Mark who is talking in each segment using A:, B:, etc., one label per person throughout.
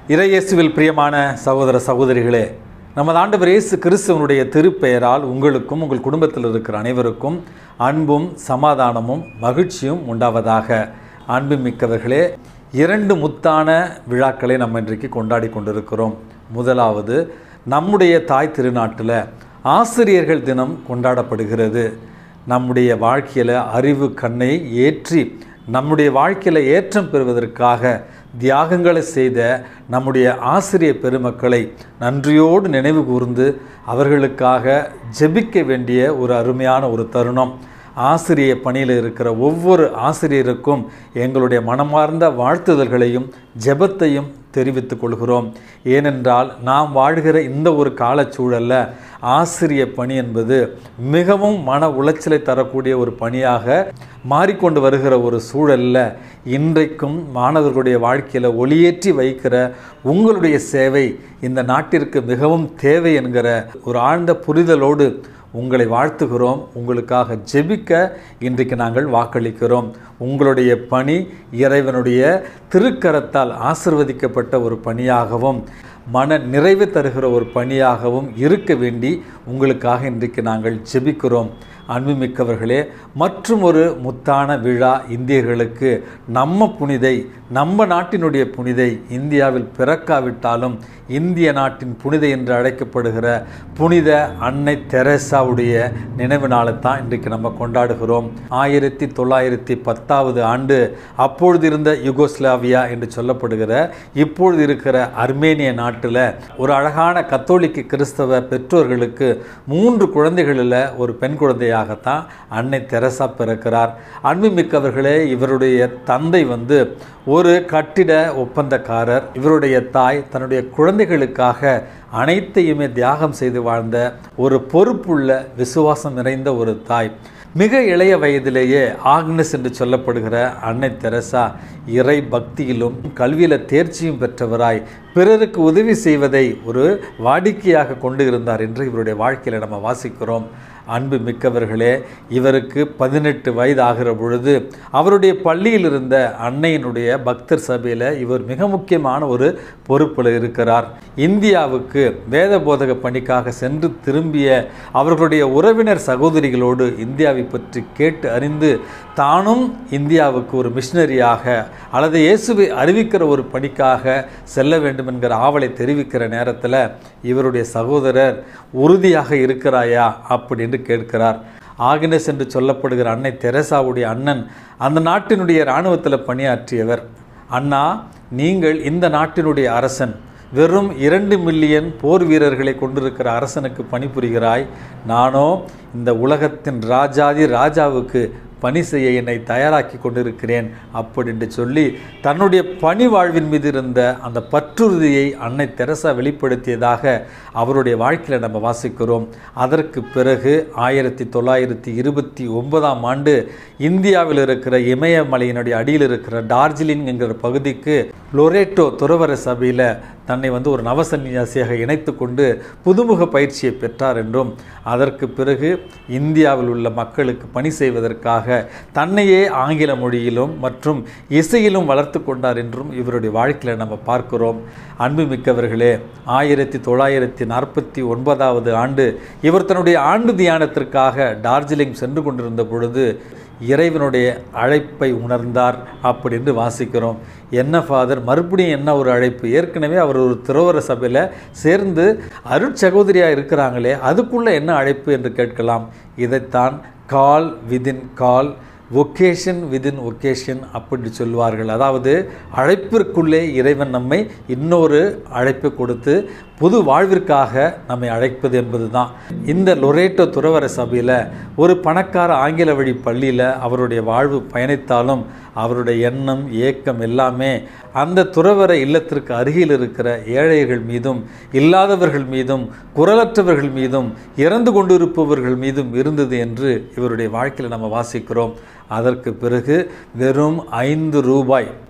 A: இறையேசுவில் பிரியமான சகோதர சகோதரிகளே நமது ஆண்டவர் இயேசு கிறிஸ்துவனுடைய திருப்பெயரால் உங்களுக்கும் உங்கள் குடும்பத்தில் இருக்கிற அனைவருக்கும் அன்பும் சமாதானமும் மகிழ்ச்சியும் உண்டாவதாக அன்பு மிக்கவர்களே இரண்டு முத்தான விழாக்களை நம்ம இன்றைக்கு கொண்டாடி கொண்டிருக்கிறோம் முதலாவது நம்முடைய தாய் திருநாட்டில் ஆசிரியர்கள் தினம் கொண்டாடப்படுகிறது நம்முடைய வாழ்க்கையில் அறிவு கண்ணை ஏற்றி நம்முடைய வாழ்க்கையில் ஏற்றம் பெறுவதற்காக தியாகங்களை செய்த நம்முடைய ஆசிரிய பெருமக்களை நன்றியோடு நினைவு கூர்ந்து அவர்களுக்காக ஜெபிக்க வேண்டிய ஒரு அருமையான ஒரு தருணம் ஆசிரிய பணியில் இருக்கிற ஒவ்வொரு ஆசிரியருக்கும் எங்களுடைய மனமார்ந்த வாழ்த்துதல்களையும் ஜெபத்தையும் தெரிவித்துக் கொள்கிறோம் ஏனென்றால் நாம் வாழ்கிற இந்த ஒரு காலச்சூழலில் ஆசிரிய பணி என்பது மிகவும் மன உளைச்சலை தரக்கூடிய ஒரு பணியாக மாறிக்கொண்டு வருகிற ஒரு சூழலில் இன்றைக்கும் மாணவர்களுடைய வாழ்க்கையில் ஒளியேற்றி வைக்கிற உங்களுடைய சேவை இந்த நாட்டிற்கு மிகவும் தேவை என்கிற ஒரு ஆழ்ந்த புரிதலோடு உங்களை வாழ்த்துகிறோம் உங்களுக்காக ஜெபிக்க இன்றைக்கு நாங்கள் வாக்களிக்கிறோம் உங்களுடைய பணி இறைவனுடைய திருக்கரத்தால் ஆசிர்வதிக்கப்பட்ட ஒரு பணியாகவும் மன நிறைவு தருகிற ஒரு பணியாகவும் இருக்க வேண்டி உங்களுக்காக இன்றைக்கு நாங்கள் ஜெபிக்கிறோம் அன்புமிக்கவர்களே மற்றும் ஒரு முத்தான விழா இந்தியர்களுக்கு நம்ம புனிதை நம்ம நாட்டினுடைய புனிதை இந்தியாவில் பிறக்காவிட்டாலும் இந்திய நாட்டின் புனிதை என்று அழைக்கப்படுகிற புனித அன்னை தெரேசாவுடைய நினைவு நாளை தான் இன்றைக்கு நம்ம கொண்டாடுகிறோம் ஆயிரத்தி தொள்ளாயிரத்தி பத்தாவது ஆண்டு அப்பொழுது இருந்த யுகோஸ்லாவியா என்று சொல்லப்படுகிற இப்பொழுது இருக்கிற அர்மேனிய நாட்டில் ஒரு அழகான கத்தோலிக்க கிறிஸ்தவ பெற்றோர்களுக்கு மூன்று குழந்தைகளில் ஒரு பெண் குழந்தையாகத்தான் அன்னை தெரசா பிறக்கிறார் அன்புமிக்கவர்களே இவருடைய தந்தை வந்து ஒரு கட்டிட ஒப்பந்தக்காரர் இவருடைய தாய் தன்னுடைய குழந்தைகளுக்காக அனைத்தையுமே தியாகம் செய்து வாழ்ந்த ஒரு பொறுப்புள்ள விசுவாசம் நிறைந்த ஒரு தாய் மிக இளைய வயதிலேயே ஆக்னஸ் என்று சொல்லப்படுகிற அன்னை தெரசா இறை பக்தியிலும் கல்வியில் தேர்ச்சியும் பெற்றவராய் பிறருக்கு உதவி செய்வதை ஒரு வாடிக்கையாக கொண்டு இருந்தார் என்று இவருடைய வாழ்க்கையில் நம்ம வாசிக்கிறோம் அன்பு மிக்கவர்களே இவருக்கு பதினெட்டு வயது ஆகிற பொழுது அவருடைய பள்ளியில் இருந்த அன்னையினுடைய பக்தர் சபையில் இவர் மிக முக்கியமான ஒரு பொறுப்பில் இருக்கிறார் இந்தியாவுக்கு வேத போதக பணிக்காக சென்று திரும்பிய அவர்களுடைய உறவினர் சகோதரிகளோடு இந்தியாவை பற்றி கேட்டு அறிந்து தானும் இந்தியாவுக்கு ஒரு மிஷினரியாக அல்லது இயேசுவை அறிவிக்கிற ஒரு பணிக்காக செல்ல வேண்டும் என்கிற ஆவலை தெரிவிக்கிற நேரத்தில் இவருடைய சகோதரர் உறுதியாக இருக்கிறாயா அப்படின்னு கேட்கிறார் ஆகினஸ் என்று சொல்லப்படுகிற அன்னை தெரசாவுடைய அண்ணன் அந்த நாட்டினுடைய இராணுவத்தில் பணியாற்றியவர் அண்ணா நீங்கள் இந்த நாட்டினுடைய அரசன் வெறும் இரண்டு மில்லியன் போர் வீரர்களை கொண்டிருக்கிற அரசனுக்கு பணிபுரிகிறாய் நானோ இந்த உலகத்தின் ராஜாதி ராஜாவுக்கு பணி செய்ய என்னை தயாராக்கி கொண்டிருக்கிறேன் அப்படின்னு சொல்லி தன்னுடைய பணி வாழ்வின் மீது இருந்த அந்த பற்றுறுதியை அன்னை தெரசா வெளிப்படுத்தியதாக அவருடைய வாழ்க்கையில் நம்ம வாசிக்கிறோம் அதற்கு பிறகு ஆயிரத்தி தொள்ளாயிரத்தி இருபத்தி ஒன்பதாம் ஆண்டு இந்தியாவில் இருக்கிற இமயமலையினுடைய அடியில் இருக்கிற டார்ஜிலிங் என்கிற பகுதிக்கு லொரேட்டோ துறவர சபையில் தன்னை வந்து ஒரு நவசன்னியாசியாக இணைத்து கொண்டு புதுமுக பயிற்சியை பெற்றார் என்றும் அதற்கு பிறகு இந்தியாவில் உள்ள மக்களுக்கு பணி செய்வதற்காக தன்னையே ஆங்கில மொழியிலும் மற்றும் இசையிலும் வளர்த்து கொண்டார் என்றும் இவருடைய வாழ்க்கையில் நம்ம பார்க்கிறோம் அன்புமிக்கவர்களே ஆயிரத்தி தொள்ளாயிரத்தி நாற்பத்தி ஒன்பதாவது ஆண்டு இவர் தன்னுடைய ஆண்டு தியானத்திற்காக டார்ஜிலிங் சென்று கொண்டிருந்த பொழுது இறைவனுடைய அழைப்பை உணர்ந்தார் அப்படின்னு வாசிக்கிறோம் என்ன ஃபாதர் மறுபடியும் என்ன ஒரு அழைப்பு ஏற்கனவே அவர் ஒரு துறவர சபையில் சேர்ந்து அருட்சகோதரியாக இருக்கிறாங்களே அதுக்குள்ளே என்ன அழைப்பு என்று கேட்கலாம் இதைத்தான் call within call occasion within occasion அப்படி சொல்வார்கள் அதாவது அழைப்பிற்குள்ளே இறைவன் நம்மை இன்னொரு அழைப்பு கொடுத்து புது வாழ்விற்காக நம்மை அழைப்பது என்பது தான் இந்த லொரேட்டோ துறவர சபையில் ஒரு பணக்கார ஆங்கில வழி பள்ளியில் அவருடைய வாழ்வு பயணித்தாலும் அவருடைய எண்ணம் ஏக்கம் எல்லாமே அந்த துறவர இல்லத்திற்கு அருகில் இருக்கிற ஏழைகள் மீதும் இல்லாதவர்கள் மீதும் குரலற்றவர்கள் மீதும் இறந்து கொண்டிருப்பவர்கள் மீதும் இருந்தது என்று இவருடைய வாழ்க்கையில் நம்ம வாசிக்கிறோம் அதற்கு பிறகு வெறும் ஐந்து ரூபாய்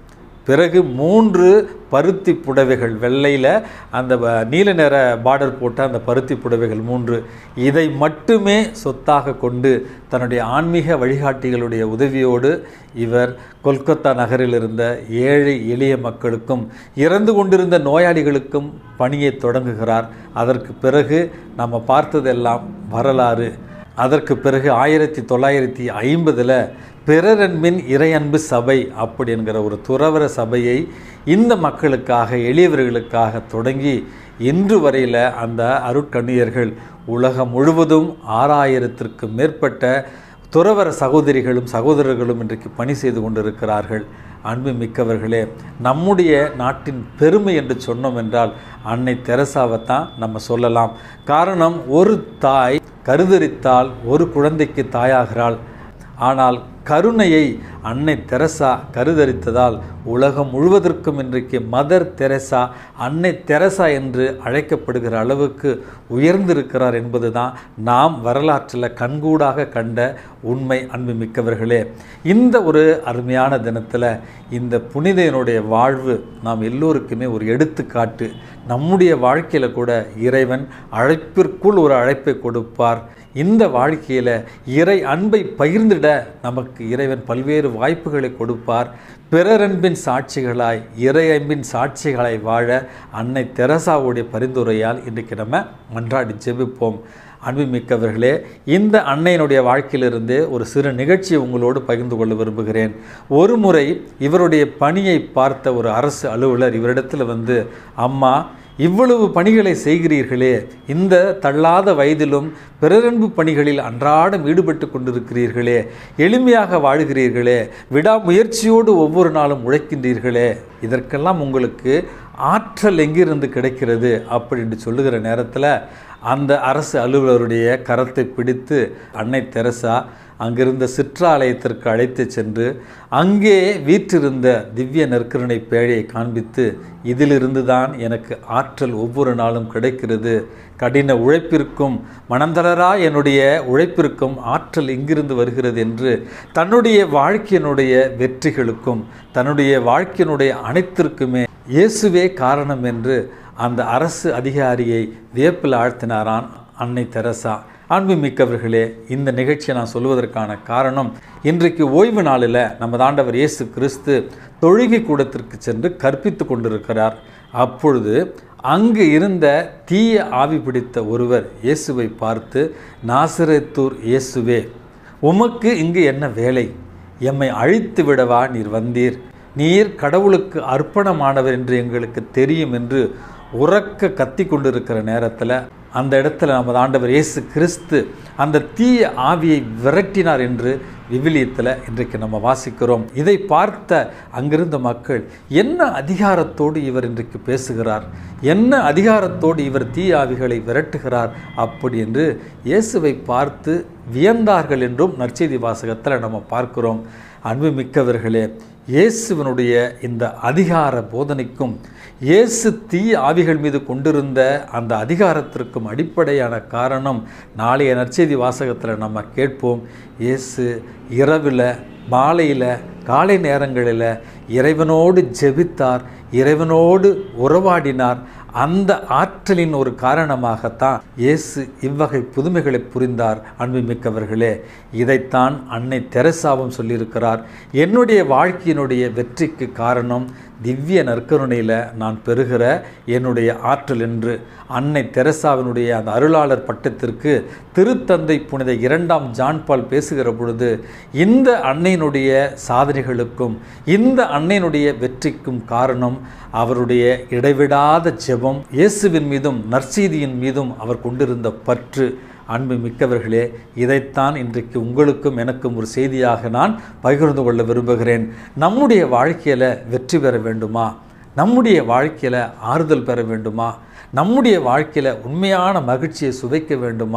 A: பிறகு மூன்று பருத்தி புடவைகள் வெள்ளையில் அந்த வ- நீல நிற பார்டர் போட்ட அந்த பருத்தி புடவைகள் மூன்று இதை மட்டுமே சொத்தாக கொண்டு தன்னுடைய ஆன்மீக வழிகாட்டிகளுடைய உதவியோடு இவர் கொல்கத்தா நகரில் இருந்த ஏழை எளிய மக்களுக்கும் இறந்து கொண்டிருந்த நோயாளிகளுக்கும் பணியை தொடங்குகிறார் அதற்கு பிறகு நம்ம பார்த்ததெல்லாம் வரலாறு அதற்கு பிறகு ஆயிரத்தி தொள்ளாயிரத்தி ஐம்பதில் பிறரன்பின் இறையன்பு சபை அப்படி என்கிற ஒரு துறவர சபையை இந்த மக்களுக்காக எளியவர்களுக்காக தொடங்கி இன்று வரையில் அந்த அருட்கண்ணியர்கள் உலகம் முழுவதும் ஆறாயிரத்திற்கு மேற்பட்ட துறவர சகோதரிகளும் சகோதரர்களும் இன்றைக்கு பணி செய்து கொண்டிருக்கிறார்கள் அன்பு மிக்கவர்களே நம்முடைய நாட்டின் பெருமை என்று சொன்னோம் என்றால் அன்னை தெரசாவைத்தான் நம்ம சொல்லலாம் காரணம் ஒரு தாய் கருதரித்தால் ஒரு குழந்தைக்கு தாயாகிறாள் ஆனால் கருணையை அன்னை தெரசா கருதரித்ததால் உலகம் முழுவதற்கும் இன்றைக்கு மதர் தெரசா அன்னை தெரசா என்று அழைக்கப்படுகிற அளவுக்கு உயர்ந்திருக்கிறார் என்பதுதான் நாம் வரலாற்றில் கண்கூடாக கண்ட உண்மை அன்பு மிக்கவர்களே இந்த ஒரு அருமையான தினத்தில் இந்த புனிதையனுடைய வாழ்வு நாம் எல்லோருக்குமே ஒரு எடுத்துக்காட்டு நம்முடைய வாழ்க்கையில் கூட இறைவன் அழைப்பிற்குள் ஒரு அழைப்பை கொடுப்பார் இந்த வாழ்க்கையில் இறை அன்பை பகிர்ந்திட நமக்கு இறைவன் பல்வேறு வாய்ப்புகளை கொடுப்பார் பிறரன்பின் சாட்சிகளாய் இறை அன்பின் சாட்சிகளாய் வாழ அன்னை தெரசாவுடைய பரிந்துரையால் இன்றைக்கு நம்ம மன்றாடி ஜெபிப்போம் அன்புமிக்கவர்களே இந்த அன்னையினுடைய வாழ்க்கையிலிருந்து ஒரு சிறு நிகழ்ச்சியை உங்களோடு பகிர்ந்து கொள்ள விரும்புகிறேன் ஒரு முறை இவருடைய பணியை பார்த்த ஒரு அரசு அலுவலர் இவரிடத்தில் வந்து அம்மா இவ்வளவு பணிகளை செய்கிறீர்களே இந்த தள்ளாத வயதிலும் பிறரன்பு பணிகளில் அன்றாடம் ஈடுபட்டு கொண்டிருக்கிறீர்களே எளிமையாக வாழ்கிறீர்களே விடாமுயற்சியோடு ஒவ்வொரு நாளும் உழைக்கின்றீர்களே இதற்கெல்லாம் உங்களுக்கு ஆற்றல் எங்கிருந்து கிடைக்கிறது அப்படின்னு சொல்லுகிற நேரத்தில் அந்த அரசு அலுவலருடைய கரத்தை பிடித்து அன்னை தெரசா அங்கிருந்த சிற்றாலயத்திற்கு அழைத்து சென்று அங்கே வீற்றிருந்த திவ்ய நற்கருணை பேழையை காண்பித்து இதிலிருந்து தான் எனக்கு ஆற்றல் ஒவ்வொரு நாளும் கிடைக்கிறது கடின உழைப்பிற்கும் மனந்தளரா என்னுடைய உழைப்பிற்கும் ஆற்றல் இங்கிருந்து வருகிறது என்று தன்னுடைய வாழ்க்கையினுடைய வெற்றிகளுக்கும் தன்னுடைய வாழ்க்கையினுடைய அனைத்திற்குமே இயேசுவே காரணம் என்று அந்த அரசு அதிகாரியை வியப்பில் ஆழ்த்தினாரான் அன்னை தெரசா அன்பு மிக்கவர்களே இந்த நிகழ்ச்சியை நான் சொல்வதற்கான காரணம் இன்றைக்கு ஓய்வு நாளில் நம்ம ஆண்டவர் இயேசு கிறிஸ்து தொழுகை கூடத்திற்கு சென்று கற்பித்து கொண்டிருக்கிறார் அப்பொழுது அங்கு இருந்த தீய ஆவி பிடித்த ஒருவர் இயேசுவை பார்த்து நாசரேத்தூர் இயேசுவே உமக்கு இங்கு என்ன வேலை எம்மை அழித்து விடவா நீர் வந்தீர் நீர் கடவுளுக்கு அர்ப்பணமானவர் என்று எங்களுக்கு தெரியும் என்று உறக்க கத்தி கொண்டிருக்கிற நேரத்தில் அந்த இடத்துல நமது ஆண்டவர் இயேசு கிறிஸ்து அந்த தீய ஆவியை விரட்டினார் என்று விவிலியத்தில் இன்றைக்கு நம்ம வாசிக்கிறோம் இதை பார்த்த அங்கிருந்த மக்கள் என்ன அதிகாரத்தோடு இவர் இன்றைக்கு பேசுகிறார் என்ன அதிகாரத்தோடு இவர் தீய ஆவிகளை விரட்டுகிறார் அப்படி என்று இயேசுவை பார்த்து வியந்தார்கள் என்றும் நற்செய்தி வாசகத்தில் நம்ம பார்க்கிறோம் அன்பு மிக்கவர்களே இயேசுவனுடைய இந்த அதிகார போதனைக்கும் இயேசு தீய ஆவிகள் மீது கொண்டிருந்த அந்த அதிகாரத்திற்கும் அடிப்படையான காரணம் நாளைய நற்செய்தி வாசகத்தில் நம்ம கேட்போம் இயேசு இரவில் மாலையில் காலை நேரங்களில் இறைவனோடு ஜெபித்தார் இறைவனோடு உறவாடினார் அந்த ஆற்றலின் ஒரு காரணமாகத்தான் இயேசு இவ்வகை புதுமைகளை புரிந்தார் அன்புமிக்கவர்களே இதைத்தான் அன்னை தெரசாவும் சொல்லியிருக்கிறார் என்னுடைய வாழ்க்கையினுடைய வெற்றிக்கு காரணம் திவ்ய நற்கருணையில் நான் பெறுகிற என்னுடைய ஆற்றல் என்று அன்னை தெரசாவினுடைய அந்த அருளாளர் பட்டத்திற்கு திருத்தந்தை புனித இரண்டாம் ஜான்பால் பேசுகிற பொழுது இந்த அன்னையினுடைய சாதனைகளுக்கும் இந்த அன்னையினுடைய வெற்றிக்கும் காரணம் அவருடைய இடைவிடாத ஜெபம் இயேசுவின் மீதும் நற்செய்தியின் மீதும் அவர் கொண்டிருந்த பற்று அன்பு மிக்கவர்களே இதைத்தான் இன்றைக்கு உங்களுக்கும் எனக்கும் ஒரு செய்தியாக நான் பகிர்ந்து கொள்ள விரும்புகிறேன் நம்முடைய வாழ்க்கையில் வெற்றி பெற வேண்டுமா நம்முடைய வாழ்க்கையில் ஆறுதல் பெற வேண்டுமா நம்முடைய வாழ்க்கையில் உண்மையான மகிழ்ச்சியை சுவைக்க வேண்டுமா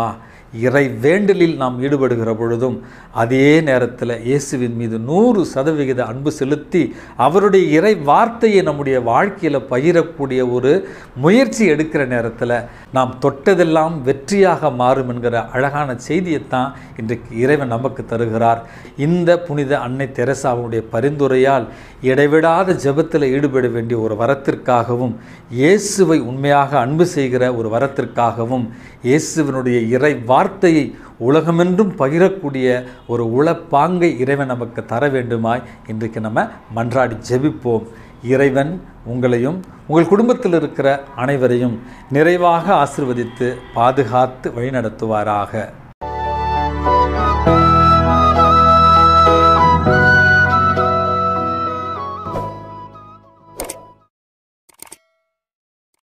A: இறை வேண்டலில் நாம் ஈடுபடுகிற பொழுதும் அதே நேரத்தில் இயேசுவின் மீது நூறு சதவிகித அன்பு செலுத்தி அவருடைய இறை வார்த்தையை நம்முடைய வாழ்க்கையில் பகிரக்கூடிய ஒரு முயற்சி எடுக்கிற நேரத்தில் நாம் தொட்டதெல்லாம் வெற்றியாக மாறும் என்கிற அழகான செய்தியைத்தான் இன்றைக்கு இறைவன் நமக்கு தருகிறார் இந்த புனித அன்னை தெரசாவுடைய பரிந்துரையால் இடைவிடாத ஜெபத்தில் ஈடுபட வேண்டிய ஒரு வரத்திற்காகவும் இயேசுவை உண்மையாக அன்பு செய்கிற ஒரு வரத்திற்காகவும் இயேசுவினுடைய இறை வார்த்தையை உலகமென்றும் பகிரக்கூடிய ஒரு உளப்பாங்கை இறைவன் நமக்கு தர வேண்டுமாய் இன்றைக்கு நம்ம மன்றாடி ஜெபிப்போம் இறைவன் உங்களையும் உங்கள் குடும்பத்தில் இருக்கிற அனைவரையும் நிறைவாக ஆசிர்வதித்து பாதுகாத்து வழிநடத்துவாராக